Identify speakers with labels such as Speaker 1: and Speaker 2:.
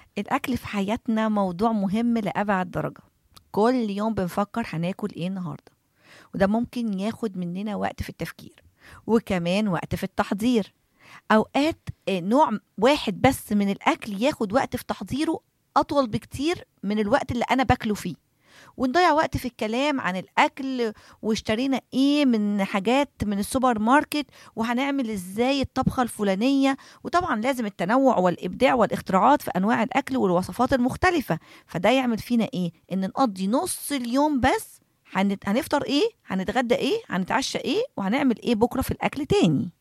Speaker 1: الأكل في حياتنا موضوع مهم لأبعد درجة كل يوم بنفكر هناكل ايه النهاردة وده ممكن ياخد مننا وقت في التفكير وكمان وقت في التحضير أوقات آه، نوع واحد بس من الأكل ياخد وقت في تحضيره أطول بكتير من الوقت اللي أنا باكله فيه ونضيع وقت في الكلام عن الأكل واشترينا ايه من حاجات من السوبر ماركت وهنعمل ازاي الطبخة الفلانية وطبعا لازم التنوع والإبداع والاختراعات في أنواع الأكل والوصفات المختلفة فده يعمل فينا ايه ان نقضي نص اليوم بس هنت- هنفطر ايه هنتغدى ايه هنتعشى ايه وهنعمل ايه بكرة في الأكل تاني